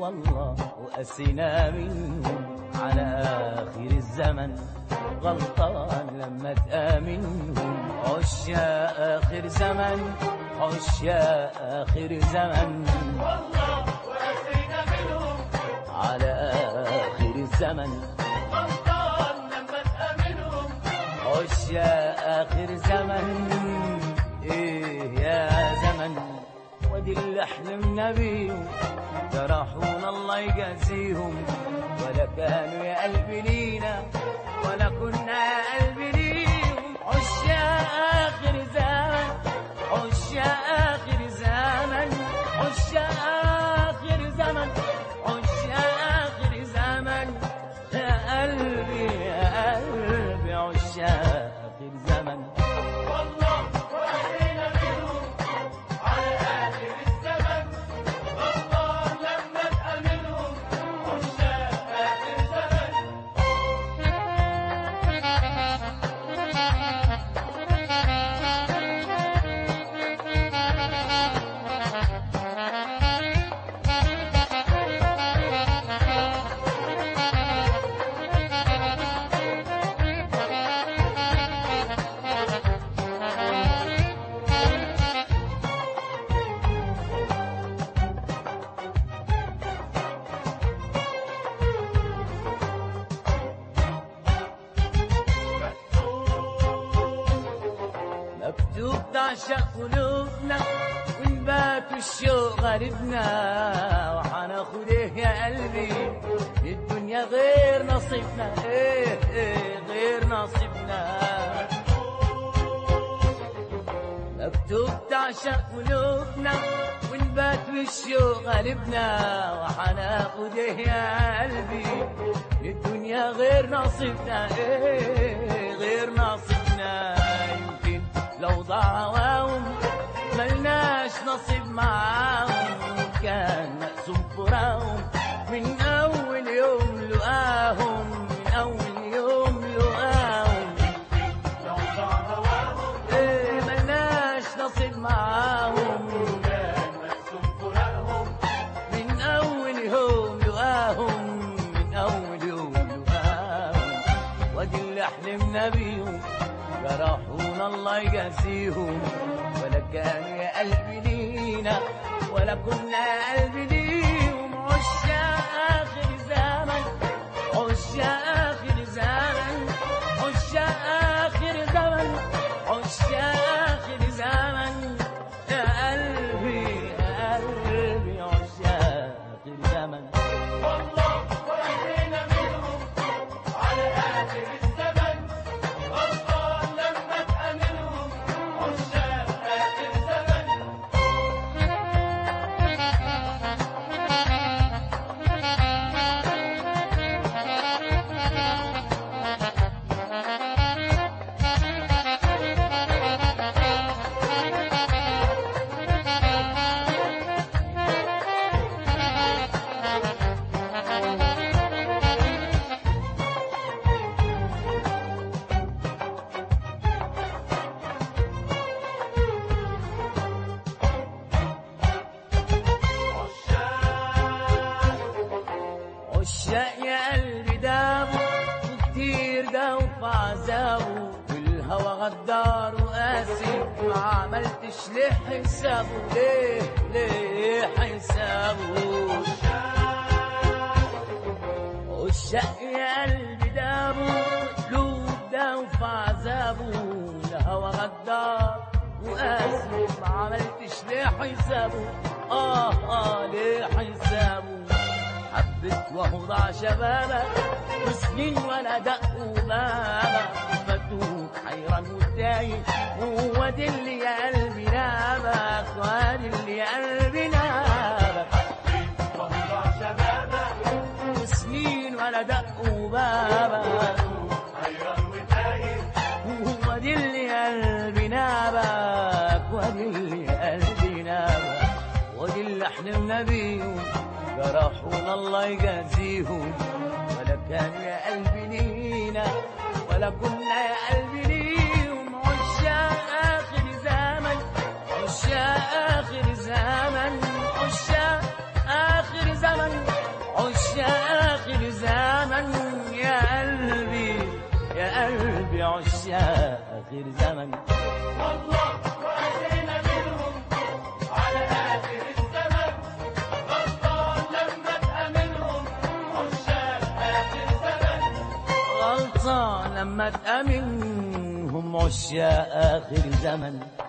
والله وقسينا منهم على آخر الزمن غلطان لما تآمنهم عش يا آخر زمن عش يا آخر زمن والله وقسينا منهم على آخر الزمن غلطان لما تأمنهم عش يا آخر زمن إيه يا زمن ودي اللي حلمنا بيهم جرحونا الله يجازيهم ولا كانوا يا قلبي لينا ولا كنا يا قلبي ليهم عش يا آخر زمن عش يا آخر زمن عش يا آخر زمن عش يا آخر زمن يا قلبي يا قلبي عش يا آخر زمن والله وقسينا منهم على آخر الزمن غلطان لما تأمنهم عشاق آخر زمن مكتوب تعشق قلوبنا ونبات الشوق غالبنا وحناخد ايه يا قلبي الدنيا غير نصيبنا ايه ايه غير نصيبنا مكتوب تعشق قلوبنا ونبات بالشوق غالبنا وحناخد ايه يا قلبي الدنيا غير نصيبنا ايه غير نصيبنا يمكن لو ضاع هواهم ملناش نصيب معاهم كان مقسوم فراهم من اول يوم لقاهم من اول يوم لقاهم لو ضاع هواهم ايه ملناش نصيب معاهم كان مقسوم فراقهم من أول يوم لقاهم من أول يوم لقاهم وادي اللي حلمنا بيهم جرحونا الله يجازيهم ولا كانوا يا قلبي لينا ولا كنا يا قلبي ليهم عش يا آخر زمن عش يا آخر زمن عش يا آخر زمن عش يا آخر زمن يا قلبي يا قلبي عش يا آخر زمن والله وقسينا منهم على آخر الزمن غلطان لما تأمنهم عشاق آخر زمن عشاق يا قلبي دابوا وكتير جاوا في عذابه والهوى غدار وقاسي ما عملتش ليه حسابه ليه ليه حسابه عشاق يا قلبي دابوا قلوب داوا في عذابه الهوى غدار وقاسي ما عملتش ليه حسابه اه اه ليه حسابه حبت وهو ضاع شبابك وسنين ولا دقوا بابك فتوك حيران وتايه هو دي اللي يا قلبي نابك وادي اللي يا قلبي نابك وضع شبابك وسنين ولا دقوا بابك حيران وتايه هو دي اللي قلبي نابك ودي اللي قلبي نابك ودي اللي حلمنا بيهم جرحونا الله يجازيهم ولا كانوا يا قلبي لينا ولا كنا يا قلبي ليهم عشاق آخر زمن عشاق آخر زمن عشاق آخر زمن عشاق آخر زمن والله وأتينا منهم على آخر الزمن غلطان لما تأمنهم عشاق آخر زمن غلطان لما تأمنهم عشاق آخر زمن